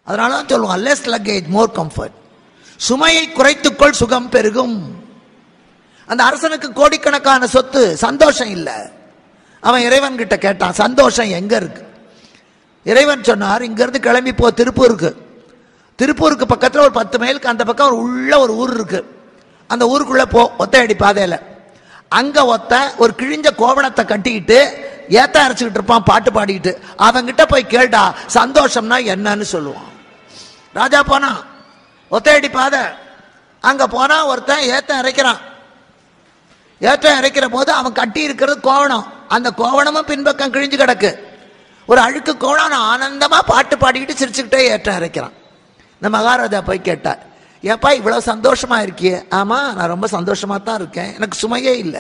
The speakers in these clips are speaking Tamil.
அதனால தான் சொல்லுவான் லெஸ் லக்கேஜ் மோர் கம்ஃபர்ட் சுமையை குறைத்துக்கொள் சுகம் பெருகும் அந்த அரசனுக்கு கோடிக்கணக்கான சொத்து சந்தோஷம் இல்லை அவன் இறைவன் கிட்ட கேட்டான் சந்தோஷம் எங்க இருக்கு இறைவன் சொன்னார் இங்கிருந்து கிளம்பி போ திருப்பூருக்கு திருப்பூருக்கு பக்கத்தில் ஒரு பத்து மைலுக்கு அந்த பக்கம் ஒரு உள்ள ஒரு ஊர் இருக்கு அந்த ஊருக்குள்ள போ ஒத்தையடி பாதையில் அங்க ஒத்த ஒரு கிழிஞ்ச கோவணத்தை கட்டிக்கிட்டு ஏத்த அரைச்சிக்கிட்டு இருப்பான் பாட்டு பாடிக்கிட்டு அவங்கிட்ட போய் கேட்டா சந்தோஷம்னா என்னன்னு சொல்லுவான் ராஜா போனான் ஒத்தையடி பாதை அங்க போனா ஒருத்தன் ஏத்த இறைக்கிறான் ஏற்றம் இறைக்கிற போது அவன் கட்டி இருக்கிறது கோவணம் அந்த கோவணமும் பின்பக்கம் கிழிஞ்சு கிடக்கு ஒரு அழுக்கு கோவணம் அவன் ஆனந்தமா பாட்டு பாடிக்கிட்டு சிரிச்சுக்கிட்டே ஏற்றம் இறைக்கிறான் இந்த மகாராஜா போய் கேட்டார் ஏப்பா இவ்வளவு சந்தோஷமா இருக்கியே ஆமா நான் ரொம்ப சந்தோஷமா தான் இருக்கேன் எனக்கு சுமையே இல்லை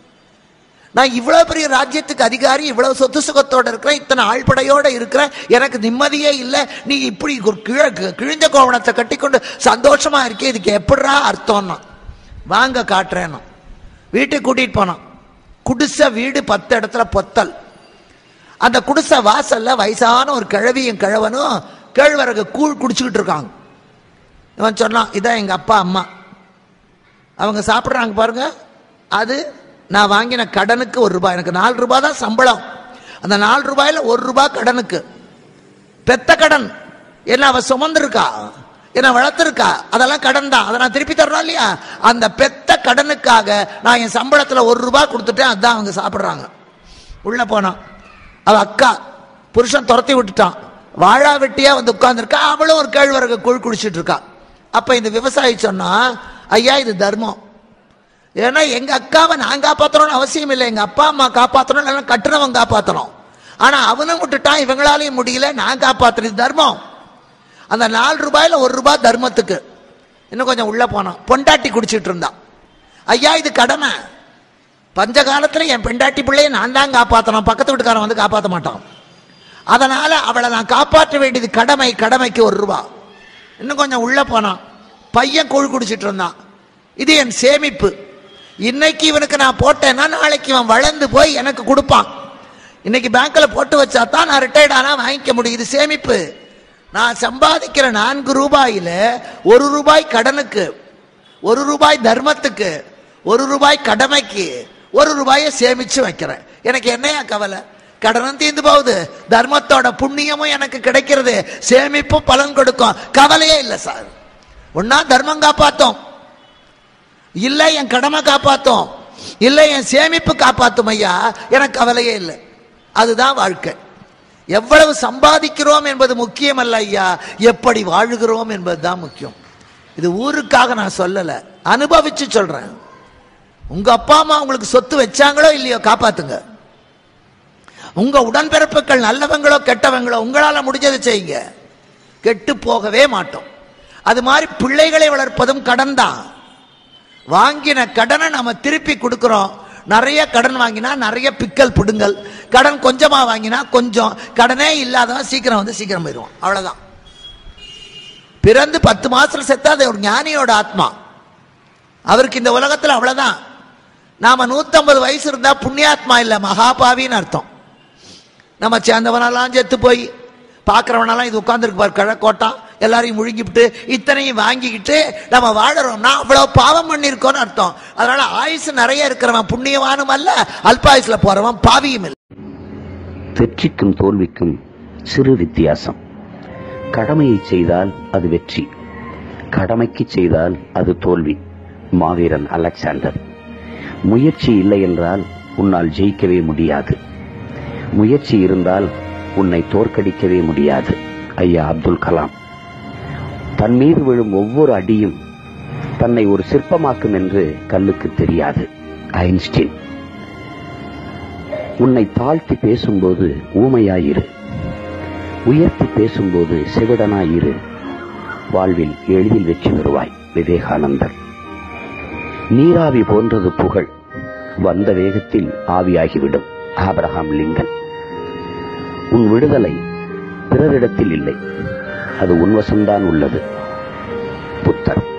நான் இவ்வளவு பெரிய ராஜ்யத்துக்கு அதிகாரி இவ்வளவு சொத்து சுகத்தோட இருக்கிறேன் இத்தனை ஆழ்படையோட இருக்கிறேன் எனக்கு நிம்மதியே இல்லை நீ இப்படி ஒரு கிழ கிழிஞ்ச கோவணத்தை கட்டிக்கொண்டு சந்தோஷமா இருக்கே இதுக்கு எப்படிரா அர்த்தம்னா வாங்க காட்டுறேன்னு வீட்டுக்கு கூட்டிட்டு போனான் குடிசை வீடு பத்து இடத்துல பொத்தல் அந்த குடிசை வாசல்ல வயசான ஒரு கிழவியும் கிழவனும் கேழ்வரகு கூழ் குடிச்சுக்கிட்டு இருக்காங்க இவன் சொன்னான் இதான் எங்க அப்பா அம்மா அவங்க சாப்பிட்றாங்க பாருங்க அது நான் வாங்கின கடனுக்கு ஒரு ரூபாய் எனக்கு நாலு ரூபாய் தான் சம்பளம் அந்த நாலு ரூபாயில ஒரு ரூபாய் கடனுக்கு பெத்த கடன் என்ன அவ சுமந்திருக்கா என்ன வளர்த்துருக்கா அதெல்லாம் கடன் தான் அதை நான் திருப்பி தரணும் இல்லையா அந்த பெத்த கடனுக்காக நான் என் சம்பளத்துல ஒரு ரூபாய் கொடுத்துட்டேன் அதான் அவங்க சாப்பிட்றாங்க உள்ள போனான் அவ அக்கா புருஷன் துரத்தி விட்டுட்டான் வாழா வெட்டியா வந்து உட்கார்ந்துருக்கா அவளும் ஒரு கேழ்வரகு கூழ் குடிச்சிட்டு இருக்கா அப்ப இந்த விவசாயி சொன்னா ஐயா இது தர்மம் ஏன்னா எங்க அக்காவை நான் காப்பாத்தணும்னு அவசியம் இல்லை எங்க அப்பா அம்மா காப்பாத்தணும் இல்லைன்னா கட்டுறவன் காப்பாத்தணும் ஆனா அவனும் விட்டுட்டான் இவங்களாலையும் முடியல நான் காப்பாத்துறது தர்மம் அந்த நாலு ரூபாயில ஒரு ரூபாய் தர்மத்துக்கு இன்னும் கொஞ்சம் உள்ள போனான் பொண்டாட்டி குடிச்சிட்டு இருந்தான் ஐயா இது கடமை பஞ்ச காலத்துல என் பெண்டாட்டி பிள்ளைய நான் தான் காப்பாத்தணும் பக்கத்து வீட்டுக்காரன் வந்து காப்பாற்ற மாட்டான் அதனால அவளை நான் காப்பாற்ற வேண்டியது கடமை கடமைக்கு ஒரு ரூபா இன்னும் கொஞ்சம் உள்ள போனான் பையன் கூழ் குடிச்சிட்டு இருந்தான் இது என் சேமிப்பு இன்னைக்கு இவனுக்கு நான் போட்டேன்னா நாளைக்கு இவன் வளர்ந்து போய் எனக்கு கொடுப்பான் இன்னைக்கு பேங்க்ல போட்டு வச்சா தான் நான் ரிட்டையர்ட் ஆனா வாங்கிக்க முடியும் இது சேமிப்பு நான் சம்பாதிக்கிற நான்கு ரூபாயில ஒரு ரூபாய் கடனுக்கு ஒரு ரூபாய் தர்மத்துக்கு ஒரு ரூபாய் கடமைக்கு ஒரு ரூபாயை சேமிச்சு வைக்கிறேன் எனக்கு என்னையா கவலை கடனும் தீர்ந்து போகுது தர்மத்தோட புண்ணியமும் எனக்கு கிடைக்கிறது சேமிப்பும் பலன் கொடுக்கும் கவலையே இல்லை சார் ஒன்னா தர்மம் காப்பாத்தோம் இல்ல என் கடமை காப்பாத்தோம் இல்ல என் சேமிப்பு காப்பாத்தும் ஐயா எனக்கு கவலையே இல்லை அதுதான் வாழ்க்கை எவ்வளவு சம்பாதிக்கிறோம் என்பது முக்கியம் அல்ல ஐயா எப்படி வாழுகிறோம் என்பதுதான் முக்கியம் இது ஊருக்காக நான் சொல்லல அனுபவிச்சு சொல்றேன் உங்க அப்பா அம்மா உங்களுக்கு சொத்து வச்சாங்களோ இல்லையோ காப்பாத்துங்க உங்க உடன்பிறப்புகள் நல்லவங்களோ கெட்டவங்களோ உங்களால முடிஞ்சதை செய்யுங்க கெட்டு போகவே மாட்டோம் அது மாதிரி பிள்ளைகளை வளர்ப்பதும் கடன் தான் வாங்கின கடனை நம்ம திருப்பி கொடுக்கிறோம் நிறைய கடன் வாங்கினா நிறைய பிக்கல் பிடுங்கல் கடன் கொஞ்சமா வாங்கினா கொஞ்சம் கடனே இல்லாதவன் சீக்கிரம் வந்து சீக்கிரம் போயிடுவான் அவ்வளவுதான் பிறந்து பத்து மாசத்துல செத்தா அது ஒரு ஞானியோட ஆத்மா அவருக்கு இந்த உலகத்துல அவ்வளவுதான் நாம நூத்தம்பது வயசு இருந்தா புண்ணியாத்மா இல்ல மகாபாவின்னு அர்த்தம் நம்ம சேர்ந்தவனெல்லாம் செத்து போய் பார்க்கறவனெல்லாம் இது உட்கார்ந்துருக்கு பார் கிழக்கோட்டான் எல்லாரையும் முழுங்கிவிட்டு இத்தனையும் வாங்கிக்கிட்டு நம்ம வாழறோம்னா அவ்வளவு பாவம் பண்ணியிருக்கோம்னு அர்த்தம் அதனால ஆயுசு நிறைய இருக்கிறவன் புண்ணியவானும் அல்ல அல்பாயுசுல போறவன் பாவியும் இல்லை வெற்றிக்கும் தோல்விக்கும் சிறு வித்தியாசம் கடமையை செய்தால் அது வெற்றி கடமைக்கு செய்தால் அது தோல்வி மாவீரன் அலெக்சாண்டர் முயற்சி இல்லை என்றால் உன்னால் ஜெயிக்கவே முடியாது முயற்சி இருந்தால் உன்னை தோற்கடிக்கவே முடியாது ஐயா அப்துல் கலாம் தன் மீது விழும் ஒவ்வொரு அடியும் தன்னை ஒரு சிற்பமாக்கும் என்று கல்லுக்கு தெரியாது ஐன்ஸ்டீன் உன்னை தாழ்த்தி பேசும்போது ஊமையாயிரு உயர்த்தி பேசும்போது செவிடனாயிரு வாழ்வில் எளிதில் வெற்றி பெறுவாய் விவேகானந்தர் நீராவி போன்றது புகழ் வந்த வேகத்தில் ஆவியாகிவிடும் ஆபிரகாம் லிங்கன் உன் விடுதலை பிறரிடத்தில் இல்லை அது உன்வசம்தான் உள்ளது புத்தர்